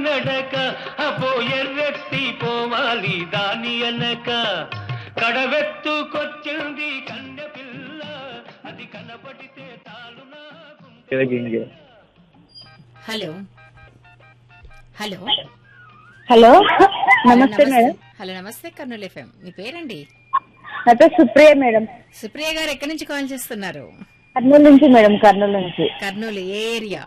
నడక అపో ఎర్రెత్తి పోవాలి దాని అనక కడవెత్తుకొచ్చింది కన్నె పిల్ల అది కనపడితే తాలు నాకు హలో హలో హలో నమస్తే మేడం హలో నమస్తే కర్నూలు ఎఫ్ఎం మీ పేరండి నా పేరు సుప్రియ మేడం సుప్రియ గారు ఎక్కడి నుంచి కాల్ చేస్తున్నారు కర్నూలు నుంచి మేడం కర్నూలు నుంచి కర్నూలు ఏ ఏరియా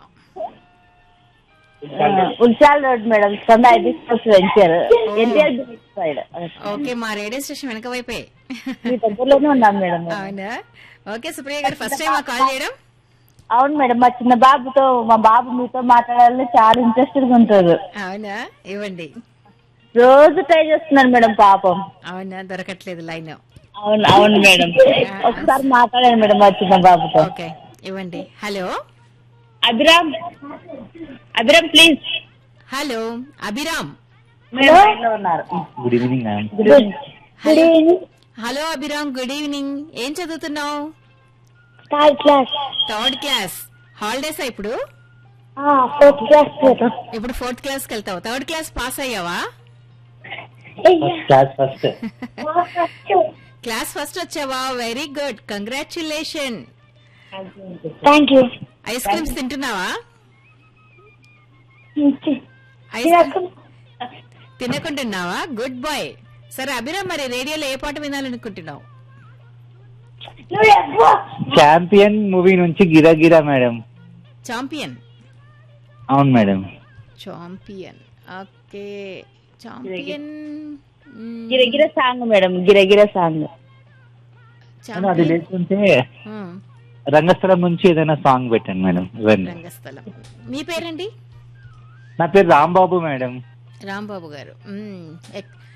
ఆ, ఉల్చాల్ రోడ్ మేడం సందా business venture NTR business side okay మా రేడియో స్టేషన్ వెనక వైపే మీ దగ్గరలోనే ఉన్నాం మేడం మేము. అవునా ఓకే సుప్రియ గారు ఫస్ట్ టైం కాల్ చేయడం అవును మేడం మా చిన్న బాబుతో మా బాబు మీతో మాట్లాడాలని చాలా ఇంట్రెస్టెడ్ గా ఉంటారు అవునా ఇవ్వండి రోజు ట్రై చేస్తున్నారు మేడం పాపం అవునా దొరకట్లేదు లైన్ అవును అవును మేడం ఒకసారి మాట్లాడాను మేడం మా చిన్న బాబుతో ఓకే ఇవ్వండి hello Abhiram Abhiram please hello Abhiram madam ఉన్నారు good evening ma'am good evening hello Abhiram good evening ఏం చదువుతున్నావు థర్డ్ క్లాస్ థర్డ్ క్లాస్ హాలిడేసా ఇప్పుడు ఫోర్త్ క్లాస్ ఇప్పుడు ఫోర్త్ క్లాస్ కి వెళ్తావు థర్డ్ క్లాస్ పాస్ అయ్యావా క్లాస్ ఫస్ట్ క్లాస్ ఫస్ట్ వచ్చావా very good congratulation thank you ice creams తింటున్నావా ఐస్ క్రీమ్ తినకుంటున్నావా గుడ్ బాయ్ సరే అభిరామ్ మరి రేడియోలో ఏ పాట వినాలనుకుంటున్నావు ఛాంపియన్ మూవీ నుంచి గిరా గిరా మేడం చాంపియన్ అవును మేడం చాంపియన్ ఓకే చాంపియన్ గిరగిర సాంగ్ మేడం గిరగిర సాంగ్ మేడం, అది లేకుంటే Hmm. రంగస్థలం నుంచి ఏదైనా సాంగ్ పెట్టండి మేడం ఇవన్నీ రంగస్థలం మీ పేరండి నా పేరు రాంబాబు మేడం రాంబాబు గారు మ్మ్. ఎక్-